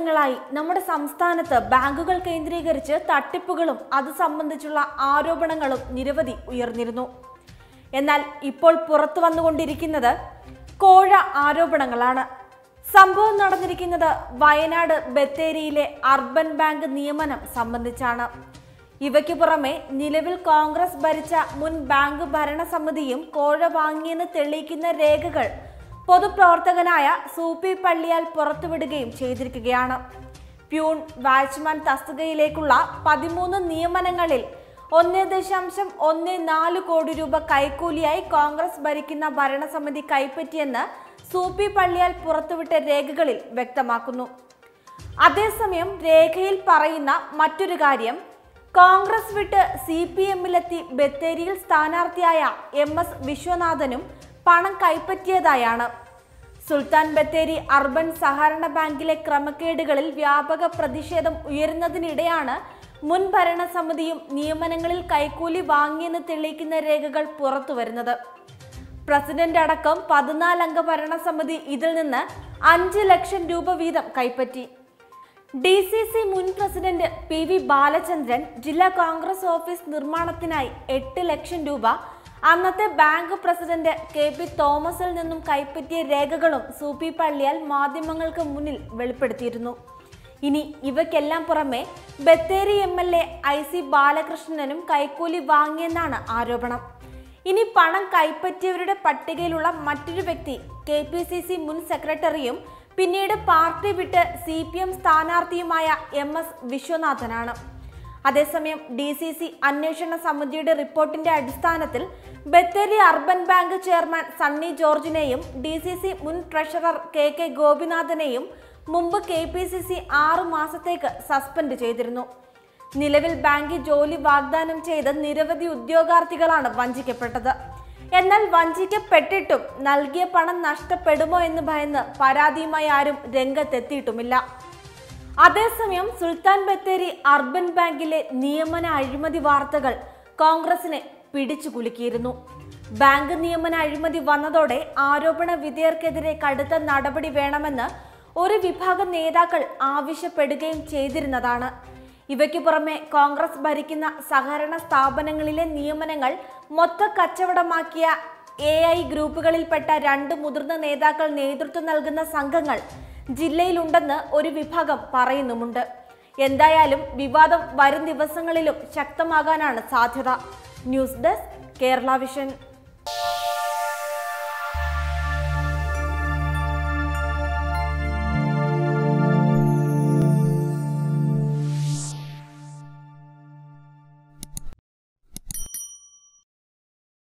ദിവസങ്ങളായി നമ്മുടെ സംസ്ഥാനത്ത് ബാങ്കുകൾ കേന്ദ്രീകരിച്ച് തട്ടിപ്പുകളും അത് സംബന്ധിച്ചുള്ള ആരോപണങ്ങളും നിരവധി ഉയർന്നിരുന്നു എന്നാൽ ഇപ്പോൾ പുറത്തു വന്നുകൊണ്ടിരിക്കുന്നത് കോഴ ആരോപണങ്ങളാണ് സംഭവം നടന്നിരിക്കുന്നത് വയനാട് ബത്തേരിയിലെ അർബൻ ബാങ്ക് നിയമനം സംബന്ധിച്ചാണ് ഇവയ്ക്ക് പുറമെ നിലവിൽ കോൺഗ്രസ് ഭരിച്ച മുൻ ബാങ്ക് ഭരണസമിതിയും കോഴ വാങ്ങിയെന്ന് തെളിയിക്കുന്ന രേഖകൾ പൊതുപ്രവർത്തകനായ സൂപ്പി പള്ളിയാൽ പുറത്തുവിടുകയും ചെയ്തിരിക്കുകയാണ് പ്യൂൺ വാച്ച്മാൻ തസ്തികയിലേക്കുള്ള പതിമൂന്ന് നിയമനങ്ങളിൽ ഒന്ന് ദശാംശം ഒന്ന് നാല് കോടി രൂപ കൈക്കൂലിയായി കോൺഗ്രസ് ഭരിക്കുന്ന ഭരണസമിതി കൈപ്പറ്റിയെന്ന് സൂപ്പി പള്ളിയാൽ പുറത്തുവിട്ട രേഖകളിൽ വ്യക്തമാക്കുന്നു അതേസമയം രേഖയിൽ പറയുന്ന മറ്റൊരു കാര്യം കോൺഗ്രസ് വിട്ട് സി പി എമ്മിലെത്തി ബത്തേരിയിൽ സ്ഥാനാർത്ഥിയായ എം എസ് വിശ്വനാഥനും പണം കൈപ്പറ്റിയതായാണ് സുൽത്താൻ ബത്തേരി അർബൻ സഹകരണ ബാങ്കിലെ ക്രമക്കേടുകളിൽ വ്യാപക പ്രതിഷേധം ഉയരുന്നതിനിടെയാണ് മുൻ ഭരണസമിതിയും നിയമനങ്ങളിൽ കൈക്കൂലി വാങ്ങിയെന്ന് തെളിയിക്കുന്ന രേഖകൾ പുറത്തുവരുന്നത് പ്രസിഡന്റ് അടക്കം പതിനാലംഗ ഭരണസമിതി ഇതിൽ നിന്ന് അഞ്ച് ലക്ഷം രൂപ വീതം കൈപ്പറ്റി ഡി സി സി മുൻ പ്രസിഡന്റ് പി വി ബാലചന്ദ്രൻ ജില്ലാ കോൺഗ്രസ് ഓഫീസ് നിർമ്മാണത്തിനായി എട്ട് ലക്ഷം രൂപ അന്നത്തെ ബാങ്ക് പ്രസിഡന്റ് കെ പി തോമസിൽ നിന്നും കൈപ്പറ്റിയ രേഖകളും സൂപ്പി പള്ളിയാൽ മാധ്യമങ്ങൾക്ക് മുന്നിൽ വെളിപ്പെടുത്തിയിരുന്നു ഇനി ഇവയ്ക്കെല്ലാം പുറമെ Bathery M L A I C ബാലകൃഷ്ണനും കൈക്കൂലി വാങ്ങിയെന്നാണ് ആരോപണം ഇനി പണം കൈപ്പറ്റിയവരുടെ പട്ടികയിലുള്ള മറ്റൊരു വ്യക്തി കെ പി സി സി മുൻ സെക്രട്ടറിയും പിന്നീട് പാർട്ടി വിട്ട് സി പി എം സ്ഥാനാർത്ഥിയുമായ എം എസ് വിശ്വനാഥനാണ് അതേസമയം ഡി സി സി അന്വേഷണ സമിതിയുടെ റിപ്പോർട്ടിന്റെ അടിസ്ഥാനത്തിൽ Bathery urban bank chairman Sunny ജോർജിനെയും ഡി സി സി മുൻ ട്രഷറർ കെ കെ ഗോപിനാഥനെയും മുമ്പ് കെ പി സി സി ആറു മാസത്തേക്ക് സസ്പെൻഡ് ചെയ്തിരുന്നു നിലവിൽ ബാങ്കിൽ ജോലി വാഗ്ദാനം ചെയ്ത് നിരവധി ഉദ്യോഗാർത്ഥികളാണ് വഞ്ചിക്കപ്പെട്ടത് എന്നാൽ വഞ്ചിക്കപ്പെട്ടിട്ടും നൽകിയ പണം നഷ്ടപ്പെടുമോ എന്ന് ഭയന്ന് പരാതിയുമായി ആരും രംഗത്തെത്തിയിട്ടുമില്ല അതേസമയം സുൽത്താൻ ബത്തേരി അർബൻ ബാങ്കിലെ നിയമന അഴിമതി വാർത്തകൾ കോൺഗ്രസിനെ പിടിച്ചു കുലുക്കിയിരുന്നു ബാങ്ക് നിയമന അഴിമതി വന്നതോടെ ആരോപണ വിധേയർക്കെതിരെ കടുത്ത നടപടി വേണമെന്ന് ഒരു വിഭാഗം നേതാക്കൾ ആവശ്യപ്പെടുകയും ചെയ്തിരുന്നതാണ് ഇവയ്ക്ക് പുറമെ കോൺഗ്രസ് ഭരിക്കുന്ന സഹകരണ സ്ഥാപനങ്ങളിലെ നിയമനങ്ങൾ മൊത്ത കച്ചവടമാക്കിയ എ ഐ ഗ്രൂപ്പുകളിൽപ്പെട്ട രണ്ട് മുതിർന്ന നേതാക്കൾ നേതൃത്വം നൽകുന്ന സംഘങ്ങൾ ജില്ലയിലുണ്ടെന്ന് ഒരു വിഭാഗം പറയുന്നുമുണ്ട് എന്തായാലും വിവാദം വരും ദിവസങ്ങളിലും ശക്തമാകാനാണ് സാധ്യത ന്യൂസ് ഡെസ്ക് കേരള വിഷൻ